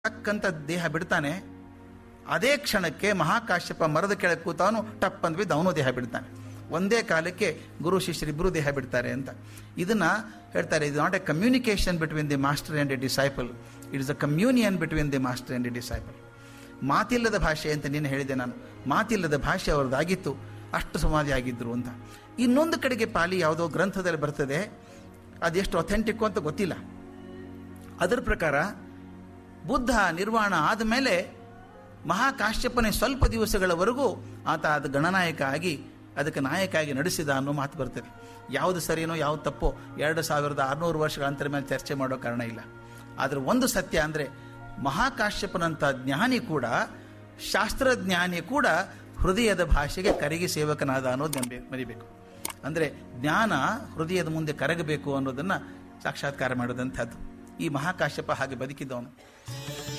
ಟಕ್ಕಂತ ದೇಹ ಬಿಡ್ತಾನೆ ಅದೇ ಕ್ಷಣಕ್ಕೆ ಮಹಾಕಾಶ್ಯಪ ಮರದ ಕೆಳಗೆ ಕೂತವನು ಟಪ್ ಅಂದ್ ಬಿದ್ದು ಅವನು ದೇಹ ಬಿಡ್ತಾನೆ ಒಂದೇ ಕಾಲಕ್ಕೆ ಗುರು ಶಿಷ್ಯರಿಬ್ಬರು ದೇಹ ಬಿಡ್ತಾರೆ ಅಂತ ಇದನ್ನ ಹೇಳ್ತಾರೆ ಇದು not a communication between the master and a disciple it is a communion between the master and a disciple ಮಾತಿಲ್ಲದ ಭಾಷೆ ಅಂತ ನೀನು ಹೇಳಿದೆ ನಾನು ಮಾತಿಲ್ಲದ ಭಾಷೆ ಅವ್ರದ್ದಾಗಿತ್ತು ಅಷ್ಟು ಸಮಾಧಿ ಆಗಿದ್ರು ಅಂತ ಇನ್ನೊಂದು ಕಡೆಗೆ ಪಾಲಿ ಯಾವುದೋ ಗ್ರಂಥದಲ್ಲಿ ಬರ್ತದೆ ಅದೆಷ್ಟು ಅಥೆಂಟಿಕ್ಕು ಅಂತ ಗೊತ್ತಿಲ್ಲ ಅದರ ಪ್ರಕಾರ ಬುದ್ಧ ನಿರ್ವಾಣ ಆದಮೇಲೆ ಮಹಾಕಾಶ್ಯಪನೇ ಸ್ವಲ್ಪ ದಿವಸಗಳವರೆಗೂ ಆತ ಅದು ಗಣನಾಯಕ ಆಗಿ ಅದಕ್ಕೆ ನಾಯಕ ಆಗಿ ನಡೆಸಿದ ಅನ್ನೋ ಮಾತು ಬರ್ತದೆ ಯಾವುದು ಸರಿನೋ ಯಾವುದು ತಪ್ಪೋ ಎರಡು ಸಾವಿರದ ಆರುನೂರು ವರ್ಷಗಳ ಅಂತರ ಮೇಲೆ ಚರ್ಚೆ ಮಾಡೋ ಕಾರಣ ಇಲ್ಲ ಆದರೆ ಒಂದು ಸತ್ಯ ಅಂದರೆ ಮಹಾಕಾಶ್ಯಪನಂಥ ಜ್ಞಾನಿ ಕೂಡ ಶಾಸ್ತ್ರಜ್ಞಾನಿ ಕೂಡ ಹೃದಯದ ಭಾಷೆಗೆ ಕರಗಿ ಸೇವಕನಾದ ಅನ್ನೋದು ನಂಬೆ ಮರಿಬೇಕು ಅಂದರೆ ಜ್ಞಾನ ಹೃದಯದ ಮುಂದೆ ಕರಗಬೇಕು ಅನ್ನೋದನ್ನು ಸಾಕ್ಷಾತ್ಕಾರ ಮಾಡೋದಂಥದ್ದು ಈ ಮಹಾಕಾಶ್ಯಪ ಹಾಗೆ ಬದುಕಿದ್ದವನು